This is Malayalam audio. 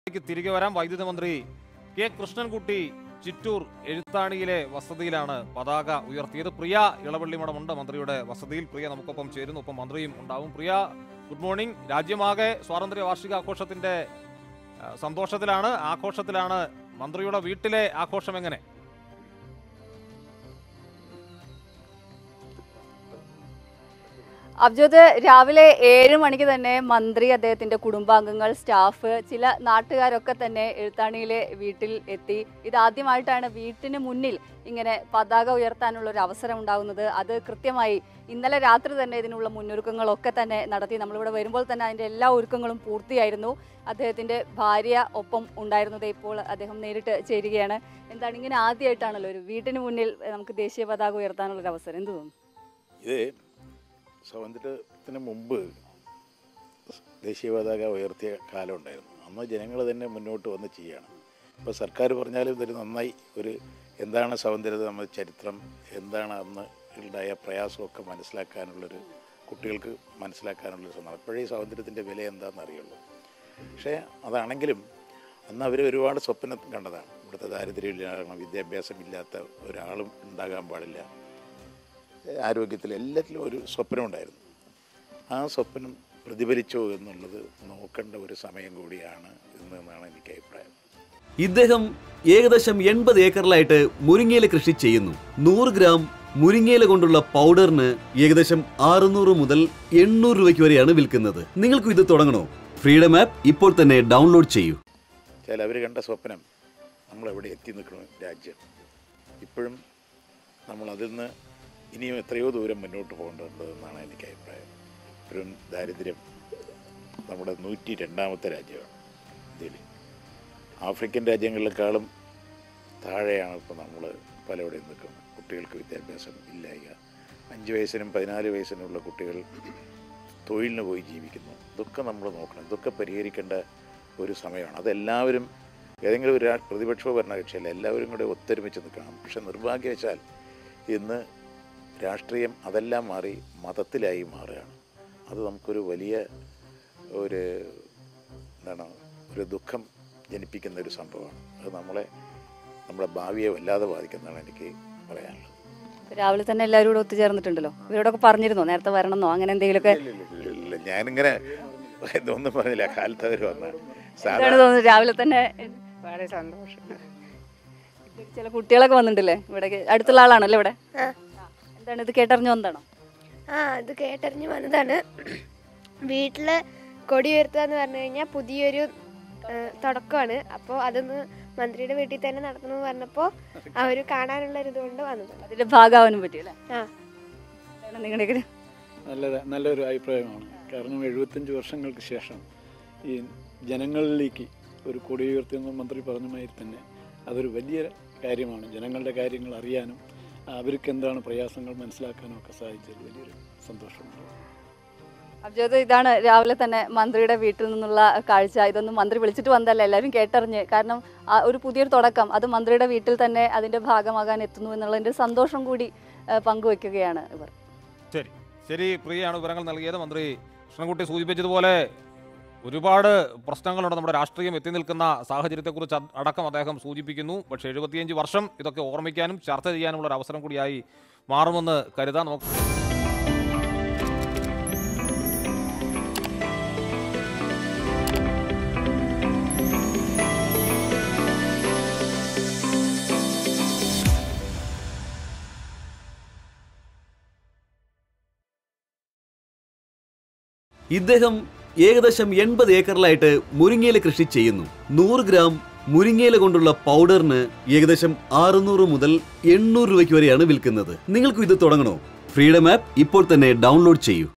ക്ക് തിരികെ വരാം വൈദ്യുതി മന്ത്രി കെ കൃഷ്ണൻകുട്ടി ചിറ്റൂർ എഴുത്താണിയിലെ വസതിയിലാണ് പതാക ഉയർത്തിയത് പ്രിയ ഇളവള്ളിമഠമുണ്ട് മന്ത്രിയുടെ വസതിയിൽ പ്രിയ നമുക്കൊപ്പം ചേരുന്നു ഒപ്പം മന്ത്രിയും ഉണ്ടാവും പ്രിയ ഗുഡ് മോർണിംഗ് രാജ്യമാകെ സ്വാതന്ത്ര്യ വാർഷിക ആഘോഷത്തിന്റെ ആ, സന്തോഷത്തിലാണ് ആഘോഷത്തിലാണ് മന്ത്രിയുടെ വീട്ടിലെ ആഘോഷം എങ്ങനെ അബ്ജോദ് രാവിലെ ഏഴ് മണിക്ക് തന്നെ മന്ത്രി അദ്ദേഹത്തിന്റെ കുടുംബാംഗങ്ങൾ സ്റ്റാഫ് ചില നാട്ടുകാരൊക്കെ തന്നെ എഴുത്താണിയിലെ വീട്ടിൽ എത്തി ഇതാദ്യമായിട്ടാണ് വീട്ടിന് മുന്നിൽ ഇങ്ങനെ പതാക ഉയർത്താനുള്ള ഒരു അവസരം ഉണ്ടാകുന്നത് അത് കൃത്യമായി ഇന്നലെ രാത്രി തന്നെ ഇതിനുള്ള മുന്നൊരുക്കങ്ങളൊക്കെ തന്നെ നടത്തി നമ്മളിവിടെ വരുമ്പോൾ തന്നെ അതിന്റെ എല്ലാ ഒരുക്കങ്ങളും പൂർത്തിയായിരുന്നു അദ്ദേഹത്തിന്റെ ഭാര്യ ഒപ്പം ഉണ്ടായിരുന്നത് ഇപ്പോൾ അദ്ദേഹം നേരിട്ട് ചേരുകയാണ് എന്താണ് ഇങ്ങനെ ആദ്യമായിട്ടാണല്ലോ ഒരു വീട്ടിന് മുന്നിൽ നമുക്ക് ദേശീയ പതാക ഉയർത്താനുള്ള ഒരു അവസരം എന്ത് തോന്നുന്നു ഇത് സ്വാതന്ത്ര്യത്തിന് മുമ്പ് ദേശീയ പതാക ഉയർത്തിയ കാലം ഉണ്ടായിരുന്നു അന്ന് ജനങ്ങൾ തന്നെ മുന്നോട്ട് വന്ന് ചെയ്യുകയാണ് ഇപ്പോൾ സർക്കാർ പറഞ്ഞാലും ഇതൊരു നന്നായി ഒരു എന്താണ് സ്വാതന്ത്ര്യത നമ്മുടെ ചരിത്രം എന്താണ് അന്ന് ഉണ്ടായ പ്രയാസമൊക്കെ മനസ്സിലാക്കാനുള്ളൊരു കുട്ടികൾക്ക് മനസ്സിലാക്കാനുള്ളൊരു ശ്രമം അപ്പോഴേ സ്വാതന്ത്ര്യത്തിൻ്റെ വില എന്താണെന്ന് അറിയുള്ളൂ പക്ഷേ അതാണെങ്കിലും അന്ന് അവർ ഒരുപാട് സ്വപ്നം കണ്ടതാണ് ഇവിടുത്തെ ദാരിദ്ര്യമില്ലാതെ വിദ്യാഭ്യാസമില്ലാത്ത ഒരാളും ഉണ്ടാകാൻ പാടില്ല ആരോഗ്യത്തിൽ എല്ലാത്തിലും ഒരു സ്വപ്നമുണ്ടായിരുന്നു ആ സ്വപ്നം പ്രതിഫലിച്ചോ എന്നുള്ളത് നോക്കേണ്ട ഒരു സമയം കൂടിയാണ് ഇന്നെന്നാണ് എനിക്ക് അഭിപ്രായം ഇദ്ദേഹം ഏകദേശം എൺപത് ഏക്കറിലായിട്ട് മുരിങ്ങയില കൃഷി ചെയ്യുന്നു നൂറ് ഗ്രാം മുരിങ്ങയില കൊണ്ടുള്ള പൗഡറിന് ഏകദേശം അറുന്നൂറ് മുതൽ എണ്ണൂറ് രൂപയ്ക്ക് വരെയാണ് വിൽക്കുന്നത് നിങ്ങൾക്കും ഇത് തുടങ്ങണോ ഫ്രീഡം ആപ്പ് ഇപ്പോൾ തന്നെ ഡൗൺലോഡ് ചെയ്യൂ ചില അവർ കണ്ട സ്വപ്നം നമ്മളെവിടെ എത്തി നിൽക്കണം രാജ്യം ഇപ്പോഴും നമ്മൾ അതിൽ നിന്ന് ഇനിയും എത്രയോ ദൂരം മുന്നോട്ട് പോകേണ്ടതുണ്ടെന്നാണ് എനിക്ക് അഭിപ്രായം ഇപ്പോഴും ദാരിദ്ര്യം നമ്മുടെ നൂറ്റി രണ്ടാമത്തെ രാജ്യമാണ് ഇന്ത്യയിൽ ആഫ്രിക്കൻ രാജ്യങ്ങളെക്കാളും താഴെയാണ് ഇപ്പോൾ നമ്മൾ പലവിടെയും നിൽക്കുന്നത് കുട്ടികൾക്ക് വിദ്യാഭ്യാസം ഇല്ലായ്ക അഞ്ച് വയസ്സിനും പതിനാല് വയസ്സിനുമുള്ള കുട്ടികൾ തൊഴിലിന് പോയി ജീവിക്കുന്നു ഇതൊക്കെ നമ്മൾ നോക്കണം ഇതൊക്കെ പരിഹരിക്കേണ്ട ഒരു സമയമാണ് അതെല്ലാവരും ഏതെങ്കിലും ഒരു രാ- പ്രതിപക്ഷ ഭരണകക്ഷിയല്ല എല്ലാവരും കൂടെ ഒത്തൊരുമിച്ച് നിൽക്കണം പക്ഷെ നിർഭാഗ്യവശാൽ ഇന്ന് രാഷ്ട്രീയം അതെല്ലാം മാറി മതത്തിലായി മാറുകയാണ് അത് നമുക്കൊരു വലിയ ഒരു എന്താണ് ഒരു ദുഃഖം ജനിപ്പിക്കുന്ന ഒരു സംഭവമാണ് അത് നമ്മളെ നമ്മുടെ ഭാവിയെ വല്ലാതെ ബാധിക്കുന്നതാണ് എനിക്ക് പറയാനുള്ളത് രാവിലെ തന്നെ എല്ലാവരും കൂടെ ഒത്തുചേർന്നിട്ടുണ്ടല്ലോ ഇവരോടൊക്കെ പറഞ്ഞിരുന്നോ നേരത്തെ വരണമെന്നോ അങ്ങനെ എന്തെങ്കിലുമൊക്കെ ഇല്ല ഞാനിങ്ങനെ ഇതൊന്നും പറഞ്ഞില്ല കാലത്ത് അവർ വന്നാണ് എന്താണ് സാധാരണ തോന്നുന്നത് രാവിലെ തന്നെ വളരെ സന്തോഷം ചില കുട്ടികളൊക്കെ വന്നിട്ടില്ലേ ഇവിടെ അടുത്തുള്ള ആളാണല്ലോ ഇവിടെ ആ എന്താണ് ഇത് കേട്ടറിഞ്ഞു വന്നതാണോ ആ അത് കേട്ടറിഞ്ഞ് വന്നതാണ് വീട്ടിൽ കൊടി ഉയർത്തുക എന്ന് പറഞ്ഞു കഴിഞ്ഞാൽ പുതിയൊരു ആ, തുടക്കമാണ് അപ്പോൾ അതൊന്ന് മന്ത്രിയുടെ വീട്ടിൽ തന്നെ നടത്തണമെന്ന് പറഞ്ഞപ്പോൾ അവർ കാണാനുള്ള ഒരു ഇതുകൊണ്ട് വന്നതാണ് അതിന്റെ ഭാഗമാവാനും പറ്റിയല്ലേ ആ എന്താണ് നിങ്ങളുടെ നല്ല നല്ലൊരു അഭിപ്രായമാണ് കാരണം എഴുപത്തഞ്ച് വർഷങ്ങൾക്ക് ശേഷം ഈ ജനങ്ങളിലേക്ക് ഒരു കൊടി ഉയർത്തിയെന്ന് മന്ത്രി പറഞ്ഞ മാതിരി തന്നെ അതൊരു വലിയ കാര്യമാണ് ജനങ്ങളുടെ കാര്യങ്ങൾ അറിയാനും അവർക്ക് എന്താണ് പ്രയാസങ്ങൾ മനസ്സിലാക്കാനും ഒക്കെ സാധിച്ചത് വലിയൊരു സന്തോഷമുണ്ട് അബ്ജോദ് ഇതാണ് രാവിലെ തന്നെ മന്ത്രിയുടെ വീട്ടിൽ നിന്നുള്ള കാഴ്ച ഇതൊന്നും മന്ത്രി വിളിച്ചിട്ട് വന്നതല്ല എല്ലാവരും കേട്ടറിഞ്ഞ് കാരണം ആ ഒരു പുതിയൊരു തുടക്കം അത് മന്ത്രിയുടെ വീട്ടിൽ തന്നെ അതിന്റെ ഭാഗമാകാൻ എത്തുന്നു എന്നുള്ളതിന്റെ സന്തോഷം കൂടി ആ, പങ്കുവെക്കുകയാണ് ഇവർ ശരി ശരി പ്രിയയാണ് വിവരങ്ങൾ നൽകിയത് മന്ത്രി കൃഷ്ണൻകുട്ടി സൂചിപ്പിച്ചതുപോലെ ഒരുപാട് പ്രശ്നങ്ങളുണ്ട് നമ്മുടെ രാഷ്ട്രീയം എത്തി നിൽക്കുന്ന സാഹചര്യത്തെക്കുറിച്ച് അ- അടക്കം അദ്ദേഹം സൂചിപ്പിക്കുന്നു പക്ഷേ എഴുപത്തിയഞ്ച് വർഷം ഇതൊക്കെ ഓർമ്മിക്കാനും ചർച്ച ചെയ്യാനുമുള്ള ഒരു അവസരം കൂടിയായി മാറുമെന്ന് കരുതാൻ നമുക്ക് ഇദ്ദേഹം ഏകദേശം എൺപത് ഏക്കറിലായിട്ട് മുരിങ്ങയില കൃഷി ചെയ്യുന്നു നൂറ് ഗ്രാം മുരിങ്ങയില കൊണ്ടുള്ള പൗഡറിന് ഏകദേശം അറുന്നൂറ് മുതൽ എണ്ണൂറ് രൂപയ്ക്ക് വരെയാണ് വിൽക്കുന്നത് നിങ്ങൾക്കും ഇത് തുടങ്ങണോ ഫ്രീഡം ആപ്പ് ഇപ്പോൾ തന്നെ ഡൗൺലോഡ് ചെയ്യൂ